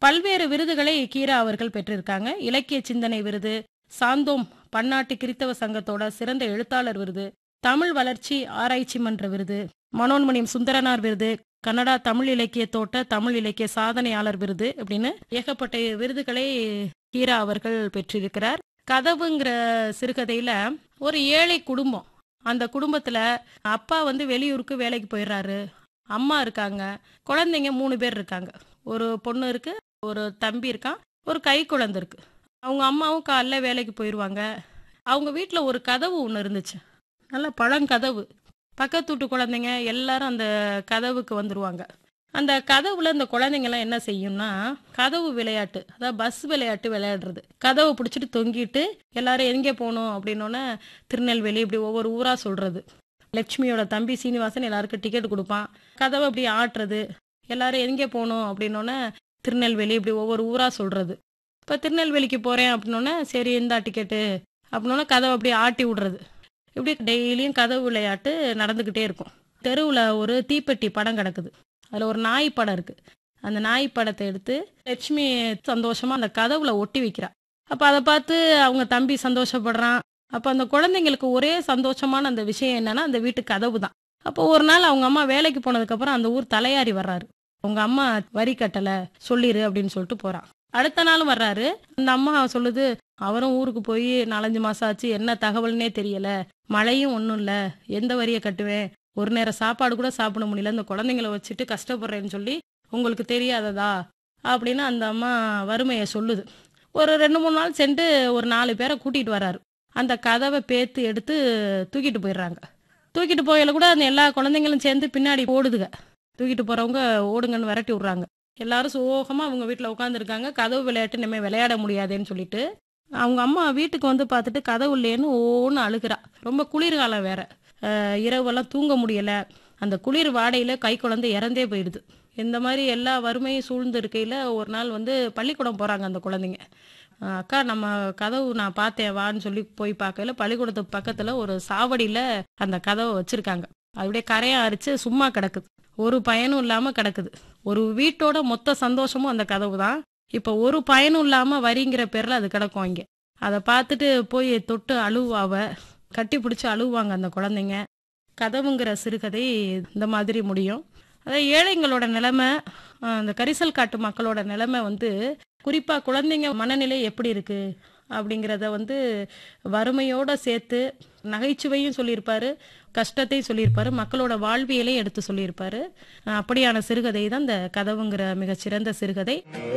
பல்வேறு விருதுகளை கீரா அவர்கள் பெற்றிருக்காங்க இலக்கிய சிந்தனை விருது சாந்தோம் பன்னாட்டு கிறித்தவ சங்கத்தோட சிறந்த எழுத்தாளர் விருது தமிழ் வளர்ச்சி ஆராய்ச்சி மன்ற விருது மனோன்மணியம் சுந்தரனார் விருது கன்னடா தமிழ் இலக்கிய தோட்ட தமிழ் இலக்கிய சாதனையாளர் விருது அப்படின்னு ஏகப்பட்ட விருதுகளை கீரா அவர்கள் பெற்றிருக்கிறார் கதவுங்கிற சிறுகதையில ஒரு ஏழை குடும்பம் அந்த குடும்பத்துல அப்பா வந்து வெளியூருக்கு வேலைக்கு போயிடுறாரு அம்மா இருக்காங்க குழந்தைங்க மூணு பேர் இருக்காங்க ஒரு பொண்ணு இருக்கு ஒரு தம்பி இருக்கான் ஒரு கை குழந்தை இருக்கு அவங்க அம்மாவும் காலைல வேலைக்கு போயிடுவாங்க அவங்க வீட்டில் ஒரு கதவு ஒன்று இருந்துச்சு நல்ல பழங்கதவு பக்கத்து வீட்டு குழந்தைங்க எல்லாரும் அந்த கதவுக்கு வந்துருவாங்க அந்த கதவுல இந்த குழந்தைங்கலாம் என்ன செய்யும்னா கதவு விளையாட்டு அதாவது பஸ் விளையாட்டு விளையாடுறது கதவை பிடிச்சிட்டு தொங்கிட்டு எல்லாரும் எங்கே போகணும் அப்படின்னோடனே திருநெல்வேலி இப்படி ஒவ்வொரு ஊரா சொல்றது லட்சுமியோட தம்பி சீனிவாசன் எல்லாருக்கும் டிக்கெட் கொடுப்பான் கதவை அப்படி ஆட்டுறது எல்லாரும் எங்கே போகணும் அப்படின்னோடனே திருநெல்வேலி இப்படி ஒவ்வொரு ஊரா சொல்றது இப்போ திருநெல்வேலிக்கு போறேன் அப்படின்னோடனே சரி இந்தா டிக்கெட்டு அப்படின்னோடனே கதவை அப்படியே ஆட்டி விடுறது இப்படி டெய்லியும் கதவு விளையாட்டு நடந்துக்கிட்டே இருக்கும் தெருவில் ஒரு தீப்பெட்டி படம் கிடக்குது அதில் ஒரு நாய் படம் இருக்கு அந்த நாய் படத்தை எடுத்து லட்சுமி சந்தோஷமா அந்த கதவுல ஒட்டி வைக்கிறா அப்போ அதை பார்த்து அவங்க தம்பி சந்தோஷப்படுறான் அப்போ அந்த குழந்தைங்களுக்கு ஒரே சந்தோஷமான அந்த விஷயம் என்னன்னா அந்த வீட்டு கதவு தான் அப்போ ஒரு நாள் அவங்க அம்மா வேலைக்கு போனதுக்கப்புறம் அந்த ஊர் தலையாரி வர்றாரு உங்க அம்மா வரி கட்டலை சொல்லிரு அப்படின்னு சொல்லிட்டு போறான் அடுத்த நாளும் வர்றாரு அந்த அம்மா சொல்லுது அவரும் ஊருக்கு போய் நாலஞ்சு மாசம் ஆச்சு என்ன தகவல்னே தெரியல மழையும் ஒன்றும் இல்லை எந்த வரியை கட்டுவேன் ஒரு நேரம் சாப்பாடு கூட சாப்பிட முடியல இந்த குழந்தைங்கள வச்சுட்டு கஷ்டப்படுறேன்னு சொல்லி உங்களுக்கு தெரியாததா அப்படின்னு அந்த அம்மா வறுமையை சொல்லுது ஒரு ரெண்டு மூணு நாள் சென்று ஒரு நாலு பேரை கூட்டிட்டு வராரு அந்த கதவை பேத்து எடுத்து தூக்கிட்டு போயிடுறாங்க தூக்கிட்டு போயில கூட அந்த எல்லா குழந்தைங்களும் சேர்ந்து பின்னாடி ஓடுதுங்க தூக்கிட்டு போறவங்க ஓடுங்கன்னு விரட்டி விடுறாங்க எல்லாரும் சோகமா அவங்க வீட்டில் உட்காந்துருக்காங்க கதவு விளையாட்டு இனிமே விளையாட முடியாதேன்னு சொல்லிட்டு அவங்க அம்மா வீட்டுக்கு வந்து பார்த்துட்டு கதவு இல்லையேன்னு ஓன்னு அழுகிறா ரொம்ப குளிர்காலம் வேற அஹ் இரவெல்லாம் தூங்க முடியல அந்த குளிர் வாடையில கை குழந்தை இறந்தே போயிடுது இந்த மாதிரி எல்லா வறுமையும் சூழ்ந்து இருக்கையில ஒரு நாள் வந்து பள்ளிக்கூடம் போறாங்க அந்த குழந்தைங்க அஹ் அக்கா நம்ம கதவு நான் பார்த்தேன் வான்னு சொல்லி போய் பார்க்கல பள்ளிக்கூடத்து பக்கத்துல ஒரு சாவடியில அந்த கதவை வச்சிருக்காங்க அப்படியே கரையா அரிச்சு சும்மா கிடக்குது ஒரு பயனும் இல்லாம கிடக்குது ஒரு வீட்டோட மொத்த சந்தோஷமும் அந்த கதவு தான் இப்போ ஒரு பயனும் இல்லாம வரிங்கிற பேர்ல அது கிடக்கும் இங்க அதை பார்த்துட்டு போய் தொட்டு அழுவாவ கட்டி பிடிச்சி அழுவாங்க அந்த குழந்தைங்க கதவுங்கிற சிறுகதை இந்த மாதிரி முடியும் அதாவது ஏழைங்களோட நிலைமை அஹ், அந்த கரிசல் காட்டு மக்களோட நிலைமை வந்து குறிப்பா குழந்தைங்க மனநிலை எப்படி இருக்கு அப்படிங்கிறத வந்து வறுமையோட சேர்த்து நகைச்சுவையும் சொல்லியிருப்பாரு கஷ்டத்தையும் சொல்லியிருப்பாரு மக்களோட வாழ்வியலையும் எடுத்து சொல்லியிருப்பாரு அஹ், அப்படியான சிறுகதை தான் இந்த கதவுங்கிற மிகச்சிறந்த சிறுகதை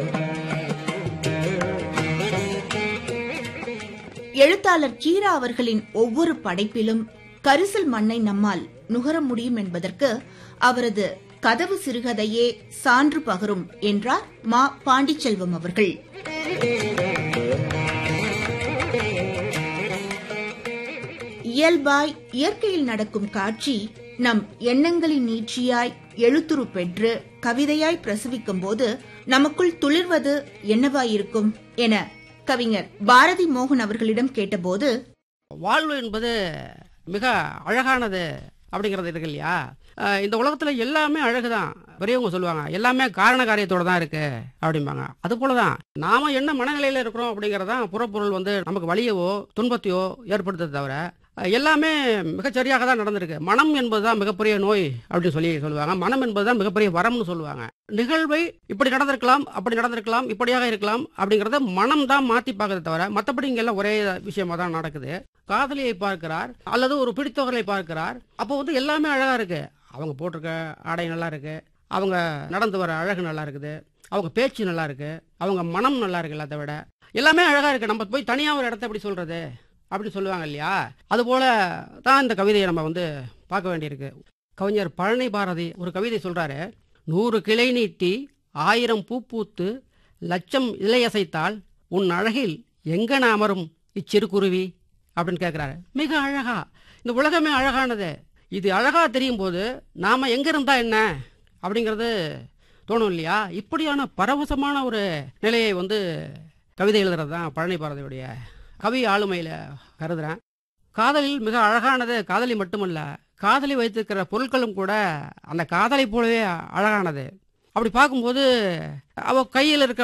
எழுத்தாளர் கீரா அவர்களின் ஒவ்வொரு படைப்பிலும் கரிசல் மண்ணை நம்மால் நுகர முடியும் என்பதற்கு அவரது கதவு சிறுகதையே சான்று பகரும் என்றார் மா பாண்டிச்செல்வம் அவர்கள் இயல்பாய் இயற்கையில் நடக்கும் காட்சி நம் எண்ணங்களின் நீட்சியாய் எழுத்துரு பெற்று கவிதையாய் பிரசவிக்கும் போது நமக்குள் துளிர்வது என்னவாயிருக்கும் என கவிஞர் பாரதி மோகன் அவர்களிடம் கேட்டபோது வாழ்வு என்பது மிக அழகானது அப்படிங்கிறது இருக்கு இல்லையா அஹ் இந்த உலகத்துல எல்லாமே அழகுதான் பெரியவங்க சொல்லுவாங்க எல்லாமே காரண காரியத்தோட தான் இருக்கு அப்படிம்பாங்க அது போலதான் நாம என்ன மனநிலையில இருக்கிறோம் அப்படிங்கறதான் புறப்பொருள் வந்து நமக்கு வலியவோ துன்பத்தையோ ஏற்படுத்த தவிர அஹ் எல்லாமே மிகச்சரியாக தான் நடந்திருக்கு மனம் என்பதுதான் மிகப்பெரிய நோய் அப்படின்னு சொல்லி சொல்லுவாங்க மனம் என்பதுதான் மிகப்பெரிய வரம்னு சொல்லுவாங்க நிகழ்வை இப்படி நடந்திருக்கலாம் அப்படி நடந்திருக்கலாம் இப்படியாக இருக்கலாம் அப்படிங்கறத மனம் தான் மாத்தி பார்க்கறத தவிர மற்றபடி இங்க எல்லாம் ஒரே விஷயமா தான் நடக்குது காதலியை பார்க்கிறார் அல்லது ஒரு பிடித்தவர்களை பார்க்கிறார் அப்போ வந்து எல்லாமே அழகா இருக்கு அவங்க போட்டிருக்க ஆடை நல்லா இருக்கு அவங்க நடந்து வர அழகு நல்லா இருக்குது அவங்க பேச்சு நல்லா இருக்கு அவங்க மனம் நல்லா இருக்கு எல்லாத்த விட எல்லாமே அழகா இருக்கு நம்ம போய் தனியா ஒரு இடத்த எப்படி சொல்றது அப்படி சொல்லுவாங்க இல்லையா அது போல தான் இந்த கவிதையை நம்ம வந்து பார்க்க வேண்டியிருக்கு கவிஞர் பழனி பாரதி ஒரு கவிதை சொல்றாரு நூறு கிளை நீட்டி ஆயிரம் பூ பூத்து லட்சம் இலையசைத்தால் உன் அழகில் எங்கன அமரும் இச்சிறுகுருவி அப்படின்னு கேட்குறாரு மிக அழகா இந்த உலகமே அழகானது இது அழகா தெரியும் போது நாம எங்க இருந்தா என்ன அப்படிங்கிறது தோணும் இல்லையா இப்படியான பரவசமான ஒரு நிலையை வந்து கவிதை எழுதுறது தான் பழனி பாரதியுடைய கவி ஆளுமையில கருதுறேன் காதலில் மிக அழகானது காதலி மட்டுமல்ல காதலி வைத்திருக்கிற பொருட்களும் கூட அந்த காதலை போலவே அழகானது அப்படி பார்க்கும்போது அவ கையில் இருக்க